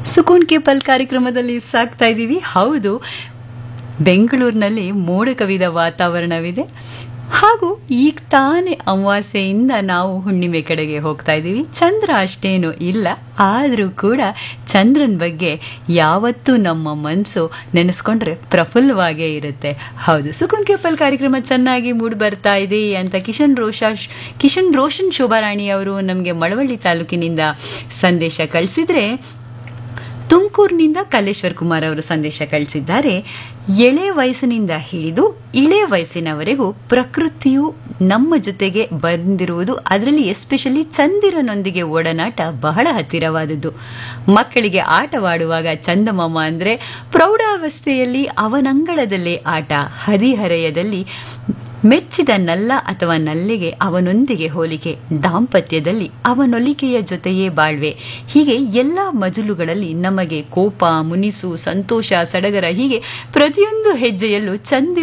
ಸುಕೂನ್ K ಪಲ್ ಕಾರ್ಯಕ್ರಮದಲ್ಲಿ ಸಾಕ್ತಾ ಇದ್ದೀವಿ ಹೌದು ಬೆಂಗಳೂರಿನಲ್ಲಿ ಮೋಡ ಕವಿದ ವಾತಾವರಣವಿದೆ ಹಾಗೂ ಈಗ ತಾನೇ ಅಮಾವಾಸ್ಯೆಯಿಂದ ನಾವು ಹುಣ್ಣಿಮೆ ಕಡೆಗೆ ಹೋಗ್ತಾ ಇದ್ದೀವಿ ಚಂದ್ರ ಅಷ್ಟೇನು ಇಲ್ಲ ಆದರೂ ಕೂಡ ಚಂದ್ರನ ಬಗ್ಗೆ ಯಾವತ್ತೂ ನಮ್ಮ ಮನಸ್ಸು ನೆನೆಸ್ಕೊಂಡ್ರೆ ಪ್ರಫುಲ್ಲವಾಗೇ ಇರುತ್ತೆ ಹೌದು ಸುಕುನ್ ಕೆಪಲ್ ಕಾರ್ಯಕ್ರಮ ಚೆನ್ನಾಗಿ ಮೂಡಿ ಬರ್ತಾ ಇದೆ ಅಂತ ಕಿಶನ್ ರೋಷಾ ಕಿಶನ್ ರೋಷನ್ ಶೋಭಾರಾಣಿ ಅವರು ನಮಗೆ ಮಳವಳ್ಳಿ ತಾಲೂಕಿನಿಂದ ಸಂದೇಶ ಕಳಿಸಿದ್ರೆ ತುಮಕೂರಿನಿಂದ ಕಲ್ಲೇಶ್ವರ್ ಕುಮಾರ್ ಅವರು ಸಂದೇಶ ಕಳಿಸಿದ್ದಾರೆ ಎಳೆ ವಯಸ್ಸಿನಿಂದ ಹಿಡಿದು ಇಳೆ ವಯಸ್ಸಿನವರೆಗೂ ಪ್ರಕೃತಿಯು ನಮ್ಮ ಜೊತೆಗೆ ಬಂದಿರುವುದು ಅದರಲ್ಲಿ ಎಸ್ಪೆಷಲಿ ಚಂದಿರನೊಂದಿಗೆ ಒಡನಾಟ ಬಹಳ ಹತ್ತಿರವಾದದ್ದು ಮಕ್ಕಳಿಗೆ ಆಟವಾಡುವಾಗ ಚಂದಮಾಮ ಅಂದರೆ ಪ್ರೌಢಾವಸ್ಥೆಯಲ್ಲಿ ಅವನಂಗಳದಲ್ಲೇ ಆಟ ಹದಿಹರೆಯದಲ್ಲಿ ಮೆಚ್ಚಿದ ನಲ್ಲ ಅಥವಾ ನಲ್ಲಿಗೆ ಅವನೊಂದಿಗೆ ಹೋಲಿಕೆ ದಾಂಪತ್ಯದಲ್ಲಿ ಅವನೊಲಿಕೆಯ ಜೊತೆಯೇ ಬಾಳ್ವೆ ಹೀಗೆ ಎಲ್ಲ ಮಜಲುಗಳಲ್ಲಿ ನಮಗೆ ಕೋಪ ಮುನಿಸು ಸಂತೋಷ ಸಡಗರ ಹೀಗೆ ಪ್ರತಿಯೊಂದು ಹೆಜ್ಜೆಯಲ್ಲೂ ಚಂದಿರ